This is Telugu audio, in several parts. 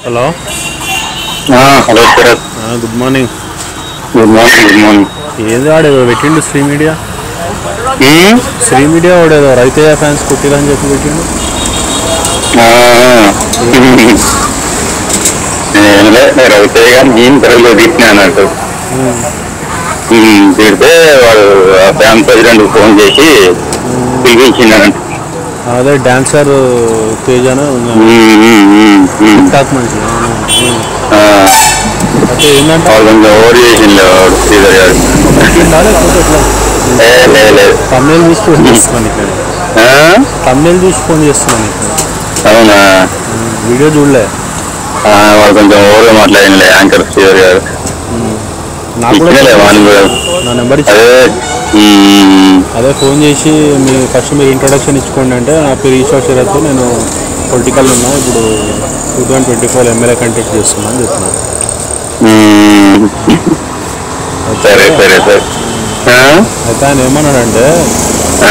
Hello hello Sharath good morning good morning good morning ఏదో ఆడేదో పెట్టిండు శ్రీ మీడియా శ్రీ మీడియా వాడేదో రైతయ్య ఫ్యాన్స్ కుట్టిరని చెప్పి పెట్టిండు రవితయ్య గారు నేను తరగతిలో తిట్టినా అన్నట్టు ఉమ్, తిడితే వాడు ఆ బ్యాంక్ ప్రెసిడెంట్ ఫోన్ చేసి పిలిపించిందనంట అదే డాన్సర్ తేజాను టాక్ మనిషి ఆ, అయితే ఏంటంటే వాడు కొంచెం ఓవర్ చేసిండు వాడు శ్రీధర్ గారు కొట్టిండా లేకపోతే ఎట్లా ఏ, లేదు లేదు తమిళ చూసి ఫోన్ చేస్తున్నాను ఇక్కడ ఆ? తమిళ చూసి ఫోన్ చేస్తున్నాను ఇక్కడ అవునా వీడియో చూడలే ఆ, వాడు కొంచెం ఓవర్గా మాట్లాడిండే యాంకర్ శ్రీధర్ గారు నాకు కూడా ఇచ్చినలే వాడిని కూడా నా నెంబర్ ఇచ్చి అదే ఉమ్, అదే ఫోన్ చేసి మీ ఫస్ట్ మీరు ఇంట్రొడక్షన్ ఇచ్చుకోండి అంటే నా పేరు ఈశ్వర్ శరత్ నేను పొలిటికల్ ఉన్నా ఇప్పుడు two thousand twenty four MLA contact చేస్తున్నా అని చెప్తున్నాను ఉమ్, సరే సరే సరే ఆ? అయితే ఆయన ఏమన్నాడంటే ఆ,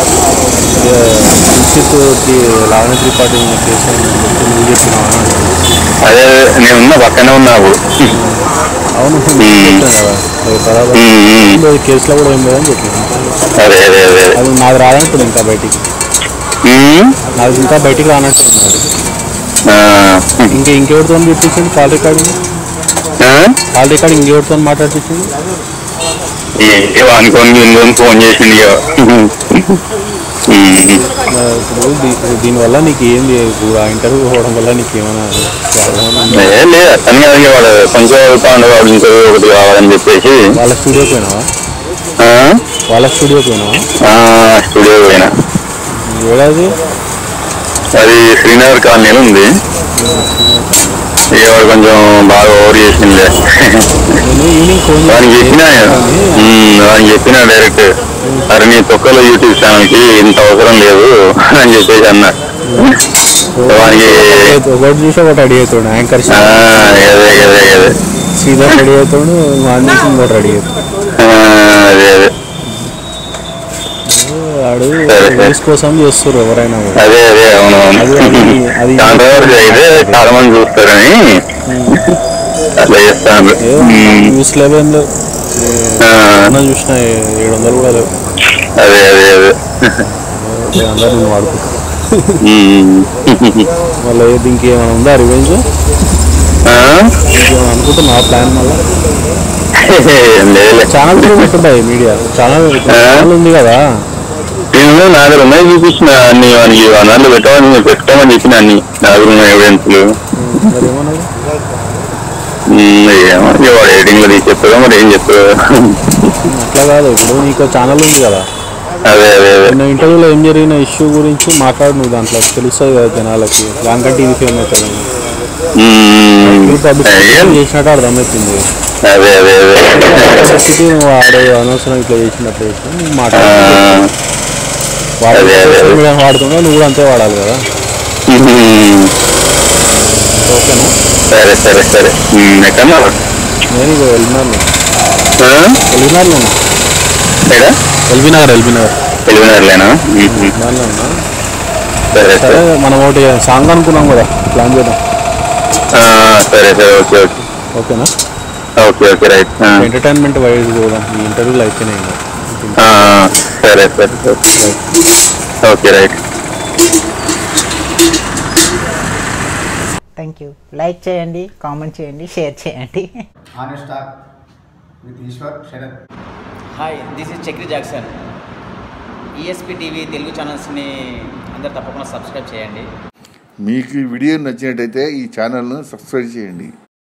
కించిత్కి లావణ్య త్రిపాఠి కేసు అని చెప్పి నువ్వు చెప్పినావా అని అన్నాడు. అదే నేను ఉన్నా పక్కనే ఉన్నావు అవును నేను చెప్పాను కదా అది బరాబర్ లేదు, కేసులో కూడా ఏం లేదని చెప్పాను అదే అదే అదే అది నాది రానట్టుంది ఇంకా బయటికి ఉమ్, నాది ఇంకా బయటికి రానట్టుంది అది ఆ, ఇంకా ఇంకెవరితో చెప్పించండి కాల్ రికార్డింగ్ ఆ? కాల్ రికార్డింగ్ ఇంకెవరితో మాట్లాడిపించండి ఏ అనుకోని ఇందులో ఫోన్ చేసింది ఇక. ఉమ్, ఇప్పుడు దీ- దీనివల్ల నీకు ఏంది ఇప్పుడు ఆ ఇంటర్వ్యూ పోవడం వల్ల నీకు ఏమైనా ప్రాబ్లం ఉందా? ఏ లేదు అతను కదా ఇక వాడు కొంచెం చదువుతాడు వాడు ఇంటర్వ్యూ ఒకటి కావాలని చెప్పేసి వాళ్ళ స్టూడియో పోయినావా ఆ, వాళ్ళ స్టూడియో పోయినావా ఆ, స్టూడియో పోయినా ఏడాది అది శ్రీనగర్ కాలనీలో ఉంది ఇక వాడు కొంచెం బాగా ఓవర్ చేసిందిలే నేను ఈవినింగ్ ఫోన్ వానికి చెప్పినా ఉమ్, వానికి చెప్పినా డైరెక్ట్ అరే నీ తొక్కలో యూట్యూబ్ ఛానల్ కి ఇంత అవసరం లేదు అని చెప్పేసి అన్నా వానికి ఒకటి చూసి ఒకటి రెడీ అవుతాడు యాంకర్ ఆ, అదే అదే అదే సీదా రెడీ అవుతాడు వాడిని చూసి ఇంకోటి రెడీ అవుతాడు ఆ, అదే అదే వాడు సరే. రేస్ కోసం చేస్తారు ఎవరైనా కూడా. అదే అదే అవునవును అది- అది- అది- కాంట్రవర్సీ అయితే చాలా మంది చూస్తారని అట్లా చేస్తాను ఏదో న్యూస్ లెవెల్ లేవు ఆ, అన్న చూసిన ఏడు వందలు కూడా లేవు అదే అదే అదే ఏ అందరు నేను వాడుకుంటాను ఉమ్. మళ్ళీ దీనికి ఏమైనా ఉందా రివెంజ్ ఆ? ఇంకేమైనా అనుకుంటున్నా ప్లాన్ మళ్ళీ ఏం లేదులే ఛానల్ కూడా పెట్టుకుంటాయి మీడియా ఛానల్ ఛానల్ ఉంది కదా నేను నా దగ్గర ఉన్నాయి చూపించిన అన్ని వానికి వనరులు పెట్టమని పెట్టుకోమని చెప్పిన అన్ని నా దగ్గర ఉన్న ఎవిడెన్స్లు మరి ఏమన్నది ఉమ్, ఏమో ఇక వాడు ఎడిటింగ్ లో తీసి చెప్తాడో మరి ఏం చెప్తాడో అట్లా కాదు ఇప్పుడు నీకు ఛానల్ ఉంది కదా అదే అదే అదే నిన్న ఇంటర్వ్యూలో ఏం జరిగిన ఇష్యూ గురించి మాట్లాడు నువ్వు దాంట్లో తెలుస్తుంది కదా జనాలకి దానికంటే ఇది ఫేమ్ అవుతుంది ఉమ్, నువ్వు పబ్లిసిటీ ఏం? చేసినట్టు అర్థమవుతుంది అదే అదే అదే పబ్లిసిటీ నువ్వు ఆడే అనవసరం ఇట్లా చేసినట్టు చేసినా నువ్వు ఆ, మాట్లాడు వాడు అదే, అదే, సోషల్ అదే. మీడియా వాడుతున్నా నువ్వు కూడా అంతే వాడాలి కదా ఉమ్, ఓకేనా సరే సరే సరే ఉమ్, ఎక్కడన్నా నేను ఇక ఎల్బీనగర్లో ఆ? ఎల్బీనగర్లో ఉన్నా ఎక్కడ ఎల్బీనగర్ ఎల్బీనగర్ తెలివినారులేనా దానిలో ఉన్నా సరే సరే సరే మనం ఒకటి సాంగ్ అనుకున్నాం కదా ప్లాన్ చేద్దాం ఆ, సరే సరే ఓకే ఓకే ఓకేనా ఓకే ఓకే రైట్ ఆ, ఎంటర్టైన్మెంట్ వైజ్ చూద్దాం ఈ ఇంటర్వ్యూలు అయిపోయినాయి ఇంకా ఆ, సరే సరే okay okay right thank you like చేయండి కామెంట్ చేయండి షేర్ చేయండి honest talk with Ishwar Sharad. Hi this is Chakri Jackson ESP TV Telugu ఛానల్స్ని అందరు తప్పకుండా సబ్స్క్రైబ్ చేయండి మీకు ఈ వీడియో నచ్చినట్టయితే ఈ ఛానల్ను సబ్స్క్రైబ్ చేయండి